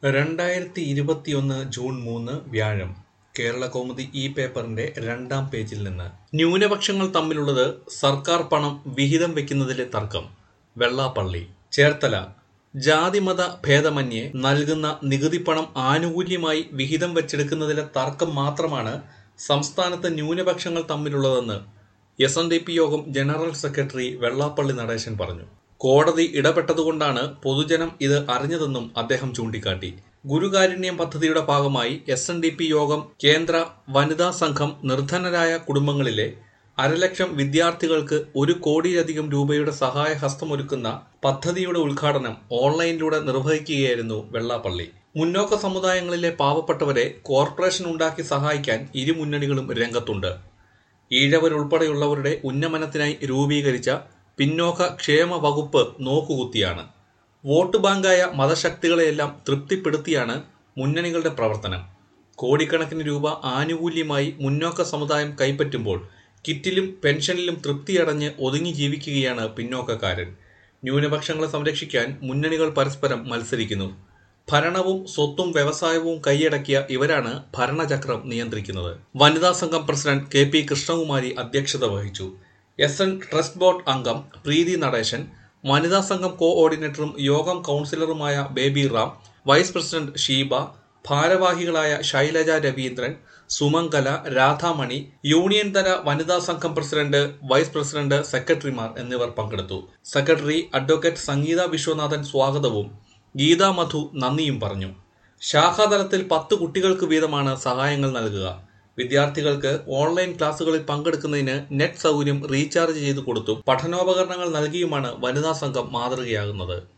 രണ്ടായിരത്തി ഇരുപത്തിയൊന്ന് ജൂൺ മൂന്ന് വ്യാഴം കേരളകൗമുദി ഈ പേപ്പറിന്റെ രണ്ടാം പേജിൽ നിന്ന് ന്യൂനപക്ഷങ്ങൾ തമ്മിലുള്ളത് സർക്കാർ പണം വിഹിതം വെക്കുന്നതിലെ തർക്കം വെള്ളാപ്പള്ളി ചേർത്തല ജാതിമത ഭേദമന്യേ നൽകുന്ന നികുതിപ്പണം ആനുകൂല്യമായി വിഹിതം വെച്ചെടുക്കുന്നതിലെ തർക്കം മാത്രമാണ് സംസ്ഥാനത്ത് ന്യൂനപക്ഷങ്ങൾ തമ്മിലുള്ളതെന്ന് എസ് എൻ ഡി പി യോഗം ജനറൽ സെക്രട്ടറി വെള്ളാപ്പള്ളി നടേശൻ പറഞ്ഞു കോടതി ഇടപെട്ടതുകൊണ്ടാണ് പൊതുജനം ഇത് അറിഞ്ഞതെന്നും അദ്ദേഹം ചൂണ്ടിക്കാട്ടി ഗുരുകാരുണ്യം പദ്ധതിയുടെ ഭാഗമായി എസ് എൻ ഡി പി യോഗം കേന്ദ്ര വനിതാ സംഘം നിർധനരായ കുടുംബങ്ങളിലെ അരലക്ഷം വിദ്യാർത്ഥികൾക്ക് ഒരു കോടിയിലധികം രൂപയുടെ സഹായ ഹസ്തമൊരുക്കുന്ന പദ്ധതിയുടെ ഉദ്ഘാടനം ഓൺലൈനിലൂടെ നിർവഹിക്കുകയായിരുന്നു വെള്ളാപ്പള്ളി മുന്നോക്ക സമുദായങ്ങളിലെ പാവപ്പെട്ടവരെ കോർപ്പറേഷൻ ഉണ്ടാക്കി സഹായിക്കാൻ ഇരു മുന്നണികളും രംഗത്തുണ്ട് ഈഴവരുൾപ്പെടെയുള്ളവരുടെ ഉന്നമനത്തിനായി രൂപീകരിച്ച പിന്നോക്ക ക്ഷേമ വകുപ്പ് നോക്കുകുത്തിയാണ് വോട്ട് ബാങ്കായ മതശക്തികളെയെല്ലാം തൃപ്തിപ്പെടുത്തിയാണ് മുന്നണികളുടെ പ്രവർത്തനം കോടിക്കണക്കിന് രൂപ ആനുകൂല്യമായി മുന്നോക്ക സമുദായം കൈപ്പറ്റുമ്പോൾ കിറ്റിലും പെൻഷനിലും തൃപ്തിയടഞ്ഞ് ഒതുങ്ങി ജീവിക്കുകയാണ് പിന്നോക്കക്കാരൻ ന്യൂനപക്ഷങ്ങളെ സംരക്ഷിക്കാൻ മുന്നണികൾ പരസ്പരം മത്സരിക്കുന്നു ഭരണവും സ്വത്തും വ്യവസായവും കൈയടക്കിയ ഇവരാണ് ഭരണചക്രം നിയന്ത്രിക്കുന്നത് വനിതാ സംഘം പ്രസിഡന്റ് കെ പി കൃഷ്ണകുമാരി അധ്യക്ഷത വഹിച്ചു എസ് എൻ ട്രസ്റ്റ് ബോർഡ് അംഗം പ്രീതി നടേശൻ വനിതാ സംഘം കോഓർഡിനേറ്ററും യോഗം കൗൺസിലറുമായ ബേബി റാം വൈസ് പ്രസിഡന്റ് ഷീബ ഭാരവാഹികളായ ശൈലജ രവീന്ദ്രൻ സുമംഗല രാധാമണി യൂണിയൻ തല വനിതാ സംഘം പ്രസിഡന്റ് വൈസ് പ്രസിഡന്റ് സെക്രട്ടറിമാർ എന്നിവർ പങ്കെടുത്തു സെക്രട്ടറി അഡ്വക്കേറ്റ് സംഗീത വിശ്വനാഥൻ സ്വാഗതവും ഗീതാ മധു നന്ദിയും പറഞ്ഞു ശാഖാതലത്തിൽ പത്ത് കുട്ടികൾക്ക് വീതമാണ് സഹായങ്ങൾ നൽകുക വിദ്യാർത്ഥികൾക്ക് ഓൺലൈൻ ക്ലാസുകളിൽ പങ്കെടുക്കുന്നതിന് നെറ്റ് സൗകര്യം റീചാർജ് ചെയ്തു കൊടുത്തും പഠനോപകരണങ്ങൾ നൽകിയുമാണ് വനിതാ സംഘം മാതൃകയാകുന്നത്